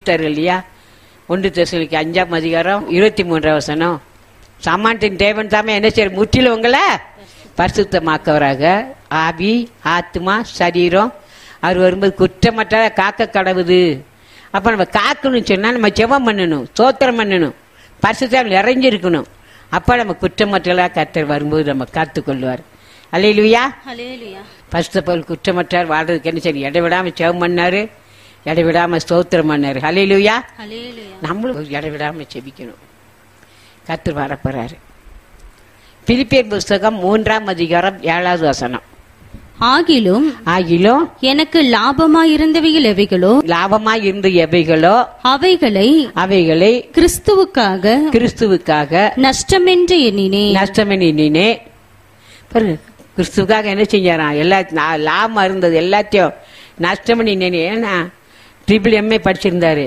கொடுத்தாரு இல்லையா ஒன்று தெசலுக்கு அஞ்சாம் அதிகாரம் இருபத்தி மூன்றாம் வசனம் சமானத்தின் தேவன் தாமே என்ன செய்ய முற்றிலும் உங்களை பரிசுத்தமாக்கவராக ஆவி ஆத்மா சரீரம் அவர் வரும்போது குற்றமற்ற காக்க கடவுது அப்ப நம்ம காக்கணும்னு சொன்னா நம்ம ஜெபம் பண்ணணும் சோத்திரம் பண்ணணும் பரிசுத்தம் நிறைஞ்சிருக்கணும் அப்ப நம்ம குற்றமற்றலா கத்தர் வரும்போது நம்ம காத்து கொள்வார் அல்லையிலுயா ஹalleluya பரிசுத்தப்பல் குற்றமற்றார் வாழ்றதுக்கு என்ன சரி இடைவிடாம ஜெபம் பண்ணாரு இடைவிடாம ஸ்தோத்திரம் பண்ணாரு ஹalleluya ஹalleluya நம்மளும் இடைவிடாம செபிக்கணும் கத்தர் வரப்போறாரு பிலிப்பியர் புஸ்தகம் மூன்றாம் அதிகாரம் ஏழாவது வசனம் ஆகிலும் ஆகிலும் எனக்கு லாபமாயிருந்தவைகள் எவைகளோ லாபமாய் இருந்த எவைகளோ அவைகளை அவைகளை கிறிஸ்துவுக்காக கிறிஸ்துவுக்காக நஷ்டமென்று எண்ணினேன் நஷ்டமே நின்னே பாருங்க கிறிஸ்துவுக்காக என்ன செஞ்சாராம் எல்லா நா- லாபம் இருந்தது எல்லாத்தையும் நஷ்டம் நின்னே ஏன்னா ட்ரிபிள் எம்ஏ படிச்சிருந்தாரு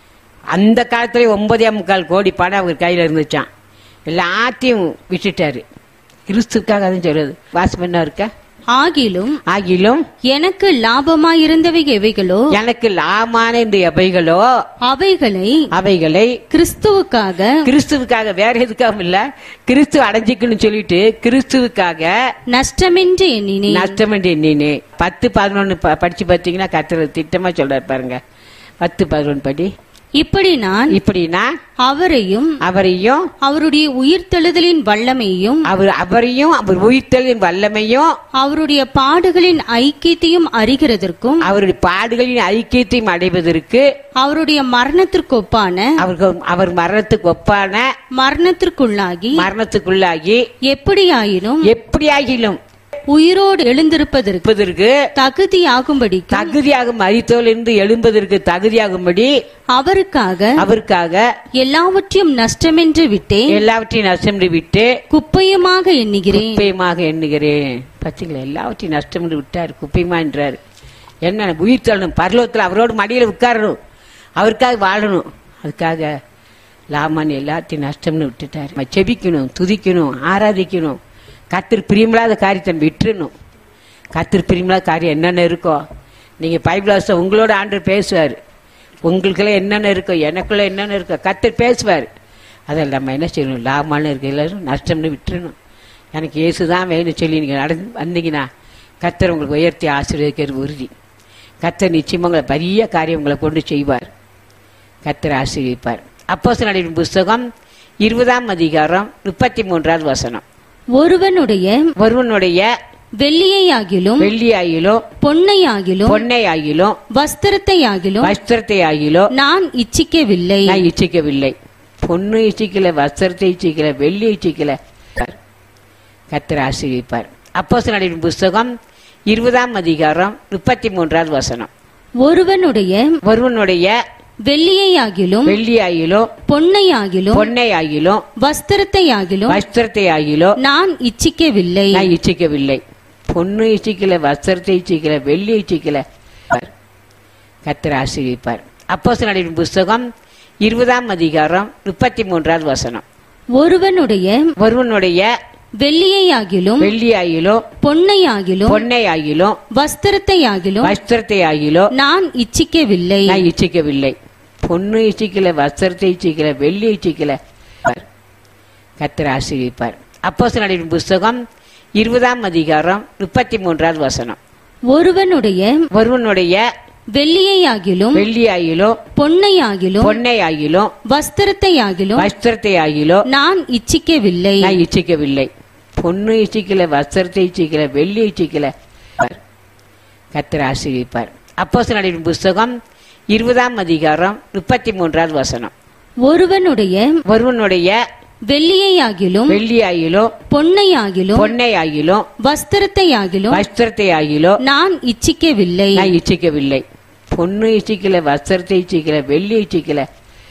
அந்த காலத்துல ஒன்பதே முக்கால் கோடி பணம் அவர் கையில இருந்துச்சான் எல்லாத்தையும் விட்டுட்டாரு கிறிஸ்துவுக்காக அதுவும் சொல்றது வாசம் என்ன இருக்க ஆகிலும் ஆகிலும் எனக்கு லாபமாயிருந்தவை எவைகளோ எனக்கு லாமான இந்த எவைகளோ அவைகளை அவைகளை கிறிஸ்துவுக்காக கிறிஸ்துவுக்காக வேற எதுக்காகவும் இல்ல கிறிஸ்து அடைஞ்சிக்கணும்னு சொல்லிட்டு கிறிஸ்துவுக்காக நஷ்டமென்று எண்ணினேன் நஷ்டம் எண்ணினே பத்து பதினொன்னு ப- படிச்சு பார்த்தீங்கன்னா கத்துறது திட்டமா சொல்றாரு பாருங்க பத்து பதினொன்று படி இப்படி நான் இப்படின்னா அவரையும் அவரையும் அவருடைய உயிர்த்தெழுதலின் வல்லமையும் அவர் அவரையும் அவர் உயிர்த்தலின் வல்லமையும் அவருடைய பாடுகளின் ஐக்கியத்தையும் அறிகிறதற்கும் அவருடைய பாடுகளின் ஐக்கியத்தையும் அடைவதற்கு அவருடைய மரணத்திற்கொப்பான அவர்கள் அவர் மரணத்துக்கு ஒப்பான மரணத்திற்குள்ளாகி மரணத்துக்குள்ளாகி எப்படியாயினும் எப்படியாகிலும் உயிரோடு எழுந்திருப்பதற்கு இருப்பதற்கு தகுதியாகும்படி தகுதியாக மறித்தோலிருந்து எழும்பதற்கு தகுதியாகும்படி அவருக்காக அவருக்காக எல்லாவற்றையும் நஷ்டமென்று விட்டேன் எல்லாவற்றையும் நஷ்டம் விட்டு குப்பையுமாக எண்ணுகிறேன் குப்பையுமாக எண்ணுகிறேன் பார்த்தீங்களா எல்லாவற்றையும் நஷ்டம் விட்டார் குப்பையுமான்றார் என்ன உயிர் தள்ளணும் பரலோகத்தில் அவரோட மடியில் உட்காரணும் அவருக்காக வாழணும் அதுக்காக லாமான் எல்லாத்தையும் நஷ்டம்னு விட்டுட்டார் நம்ம செபிக்கணும் துதிக்கணும் ஆராதிக்கணும் கத்திர பிரியமில்லாத காரியத்தை விட்டுறணும் கத்திர பிரியமில்லாத காரியம் என்னென்ன இருக்கோ நீங்க பைபிள் வாசம் உங்களோட ஆண்டு பேசுவார் உங்களுக்கெல்லாம் என்னென்ன இருக்கோ எனக்குள்ள என்னென்ன இருக்கோ கத்தர் பேசுவார் அதில் நம்ம என்ன செய்யணும் லாபமான இருக்க எல்லாரும் நஷ்டம்னு விட்டுறணும் எனக்கு இயேசு தான் வேணும்னு சொல்லி நீங்கள் நடந்து வந்தீங்கன்னா கத்தர் உங்களுக்கு உயர்த்தி ஆசீர்வதிக்கிறது உறுதி கத்தர் நிச்சயமாக உங்களை பெரிய காரியம் உங்களை கொண்டு செய்வார் கத்தர் ஆசீர்வதிப்பார் அப்போஸ் நடிப்பின் புஸ்தகம் இருபதாம் அதிகாரம் முப்பத்தி மூன்றாவது வசனம் ஒருவனுடைய ஒருவனுடைய வெள்ளியையாகிலும் வெள்ளியாயிலும் பொன்னையாகிலும் பொன்னையாகிலும் வஸ்திரத்தையாகிலும் வஸ்திரத்தை ஆகிலும் நான் இச்சிக்கவில்லை நான் இச்சிக்கவில்லை பொண்ணு இச்சிக்கல வஸ்திரத்தை இச்சிக்கல வெள்ளி இச்சிக்கல கத்தர் ஆசீர்வதிப்பார் அப்போஸ் நடிப்பின் புஸ்தகம் இருபதாம் அதிகாரம் முப்பத்தி மூன்றாவது வசனம் ஒருவனுடைய ஒருவனுடைய வெள்ளியையாகிலும் வெள்ளியாயிலும் பொன்னையாகிலும் பொன்னையாகிலும் வஸ்திரத்தையாகிலும் வஸ்திரத்தை ஆகிலும் நான் இச்சிக்கவில்லை நான் இச்சிக்கவில்லை பொண்ணு இச்சிக்கல வஸ்திரத்தை இச்சிக்கல வெள்ளி இச்சிக்கல கத்தர் ஆசீர்வதிப்பார் அப்போஸ் நடிப்பின் புஸ்தகம் இருபதாம் அதிகாரம் முப்பத்தி மூன்றாவது வசனம் ஒருவனுடைய ஒருவனுடைய வெள்ளியையாகிலும் வெள்ளியாயிலும் பொன்னையாகிலும் பொன்னையாகிலும் வஸ்திரத்தையாகிலும் வஸ்திரத்தை ஆகிலும் நான் இச்சிக்கவில்லை நான் இச்சிக்கவில்லை பொண்ணு இச்சிக்கல வஸ்திரத்தை இச்சிக்கல வெள்ளி இச்சிக்கல கத்தர் ஆசீர்வதிப்பார் அப்போஸ் நடிப்பின் புஸ்தகம் இருபதாம் அதிகாரம் முப்பத்தி மூன்றாவது வசனம் ஒருவனுடைய ஒருவனுடைய வெள்ளியையாகிலும் வெள்ளியாயிலும் பொன்னையாகிலும் பொன்னையாகிலும் வஸ்திரத்தையாகிலும் வஸ்திரத்தை ஆகிலும் நான் இச்சிக்கவில்லை நான் இச்சிக்கவில்லை பொண்ணு இச்சிக்கல வஸ்திரத்தை இச்சிக்கல வெள்ளி இச்சிக்கல கத்தர் ஆசீர்வதிப்பார் அப்போஸ் நடிப்பின் புஸ்தகம் இருபதாம் அதிகாரம் முப்பத்தி மூன்றாவது வசனம் ஒருவனுடைய ஒருவனுடைய வெள்ளியையாகிலும் வெள்ளியாயிலும் பொன்னையாகிலும் பொன்னையாகிலும் வஸ்திரத்தையாகிலும் வஸ்திரத்தை ஆகிலும் நான் இச்சிக்கவில்லை நான் இச்சிக்கவில்லை பொண்ணு இச்சிக்கல வஸ்திரத்தை இச்சிக்கல வெள்ளி இச்சிக்கல